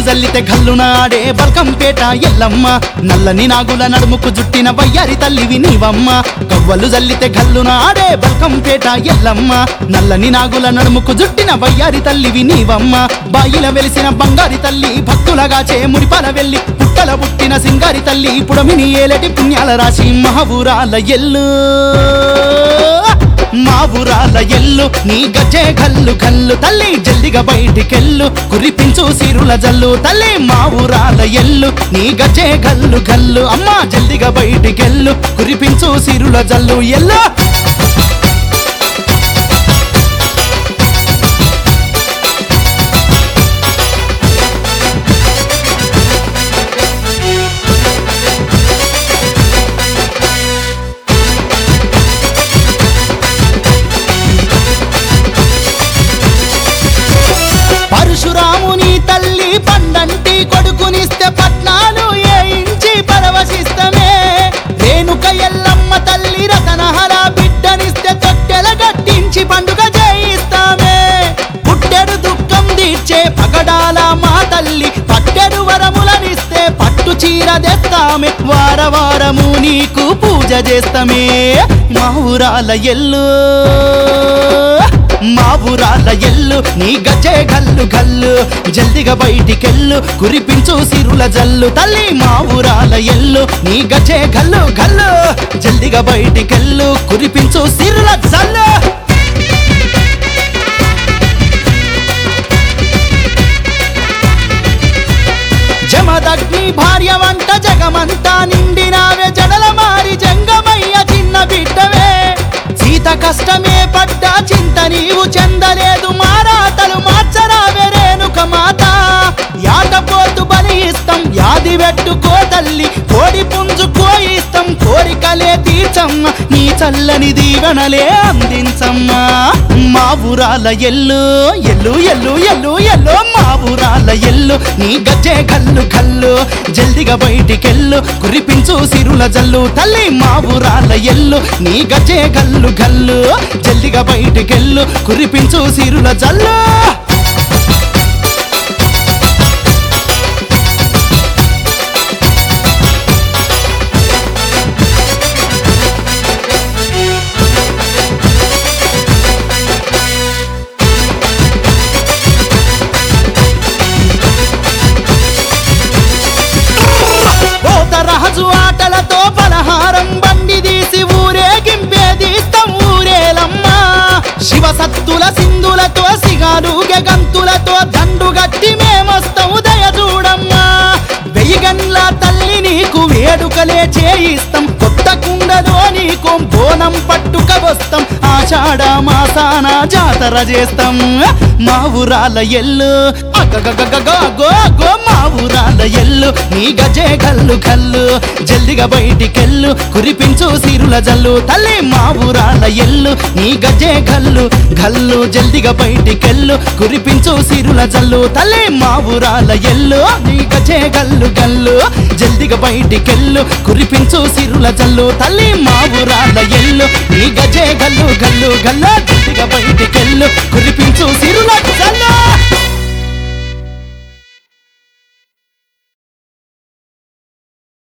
జల్లితే గల్లునాడే బల్కంపేట ఎల్లమ్మ నల్లని నాగుల నడుముకు జుట్టిన వయ్యారి తల్లివి నీవమ్మ గవ్వలు జల్లితే గల్లునాడే బల్కంపేట ఎల్లమ్మ నల్లని నాగుల నడుముకు జుట్టిన వయ్యారి తల్లివి నీవమ్మ బాయిల వెలిసిన బంగారి తల్లి భక్తులగాచే మురిపాల వెళ్ళి పుట్టల పుట్టిన సింగారి తల్లి పుడమిని ఏలటి పుణ్యాల రాశి మహబూరాల ఎల్లు మా ఊరాల ఎల్లు నీ గజే గల్లు గల్లు తల్లి జల్దిగా బయటికెళ్ళు కురిపించు సిరుల జల్లు తల్లి మా ఊరాల ఎల్లు నీ గజే గల్లు గల్లు అమ్మా జల్దిగా బయటికెళ్ళు కురిపించు సిరుల జల్లు ఎల్లో పరశురాముని తల్లి పండంటి కొడుకునిస్తే పట్నాలు ఏ ఇంచి పరవశిస్తమే రేణుక ఎల్లమ్మ తల్లి రతనహర బిడ్డనిస్తే తొట్టెల గట్టించి పండుగ చేయిస్తామే పుట్టెడు దుఃఖం తీర్చే పగడాల మా తల్లి పట్టెడు వరములనిస్తే పట్టు చీర తెస్తామే వార వారము నీకు పూజ చేస్తామే మా ఊరాల ఎల్లు మా ఊరాల ఎల్లు నీ గజే గల్లు గల్లు జల్దిగా బయటికెళ్ళు కురిపించు సిరుల జల్లు తల్లి మా ఊరాల ఎల్లు నీ గజే గల్లు గల్లు జల్దిగా బయటికెళ్ళు కురిపించు సిరుల జల్లు జమదగ్ని భార్య వంట జగమంతా నిండినావే జడల మారి జంగమయ్య చిన్న బిడ్డవే సీత కష్టమే పడ్డ చింత నీవు చెందలేదు మారాతలు మార్చరావే రేణుక మాత యాటపోతు బలి ఇస్తాం యాది పెట్టుకో తల్లి కోడి పుంజు కోయిస్తాం కోరికలే తీర్చమ్మ నీ చల్లని దీవెనలే అందించమ్మా మా ఊరాల ఎల్లు ఎల్లు ఎల్లు ఎల్లు ఎల్లు మా ఊరాల ఎల్లు నీ గజ్జే గల్లు గల్లు జల్దిగా బయటికెళ్ళు కురిపించు సిరుల జల్లు తల్లి మా ఊరాల ఎల్లు నీ గజ్జే గల్లు గల్లు జల్దిగా బయటికెళ్ళు కురిపించు సిరుల జల్లు పోతరాజు ఆటలతో పలహారం బండి తీసి ఊరేగింపే తీస్తాం ఊరేలమ్మా శివ సత్తుల సింధులతో సిగాలుగె గంతులతో దండు గట్టి మేమొస్తాం దయ చూడమ్మా వెయ్యిగన్ల తల్లి నీకు వేడుకలే చేయిస్తాం కొత్త కుండలో నీకు బోనం పట్టుక వస్తాం ఆషాఢ మాసాన జాతర చేస్తాం మా ఊరాల ఎల్లు అగగగగగో గో మా ఊరాల ఎల్లు నీ గజే గల్లు గల్లు జల్దిగా బయటికెళ్ళు కురిపించు సిరుల జల్లు తల్లి మా ఊరాల ఎల్లు నీ గజే గల్లు గల్లు జల్దిగా బయటికెళ్ళు కురిపించు సిరుల జల్లు తల్లి మా ఊరాల ఎల్లు నీ గజే గల్లు గల్లు జల్దిగా బయటికెళ్ళు కురిపించు సిరుల జల్లు తల్లి మా ఊరాల ఎల్లు నీ గజే గల్లు గల్లు గల్లు జల్దిగా బయటికెళ్ళు